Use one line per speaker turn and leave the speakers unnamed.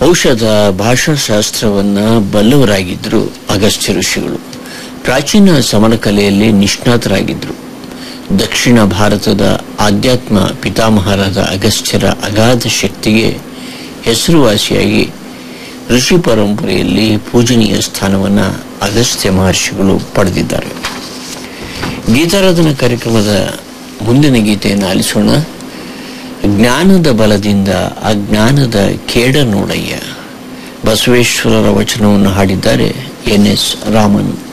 ಔಷಧ ಭಾಷಾಶಾಸ್ತ್ರವನ್ನ ಬಲ್ಲವರಾಗಿದ್ದರು ಅಗಸ್ತ್ಯ ಋಷಿಗಳು ಪ್ರಾಚೀನ ಸಮರಕಲೆಯಲ್ಲಿ ನಿಷ್ಣಾತರಾಗಿದ್ದರು ದಕ್ಷಿಣ ಭಾರತದ ಆಧ್ಯಾತ್ಮ ಪಿತಾಮಹರಾದ ಅಗಸ್ತ್ಯರ ಅಗಾಧ ಶಕ್ತಿಗೆ ಹೆಸರುವಾಸಿಯಾಗಿ ಋಷಿ ಪರಂಪರೆಯಲ್ಲಿ ಪೂಜನೀಯ ಸ್ಥಾನವನ್ನು ಅಗಸ್ತ್ಯ ಮಹರ್ಷಿಗಳು ಪಡೆದಿದ್ದಾರೆ ಗೀತಾರಾಧನಾ ಕಾರ್ಯಕ್ರಮದ ಮುಂದಿನ ಗೀತೆಯನ್ನು ಆಲಿಸೋಣ ಜ್ಞಾನದ ಬಲದಿಂದ ಅಜ್ಞಾನದ ಕೇಡ ನೋಡಯ್ಯ ಬಸವೇಶ್ವರರ ವಚನವನ್ನು ಹಾಡಿದ್ದಾರೆ ಎನ್ ಎಸ್ ರಾಮನ್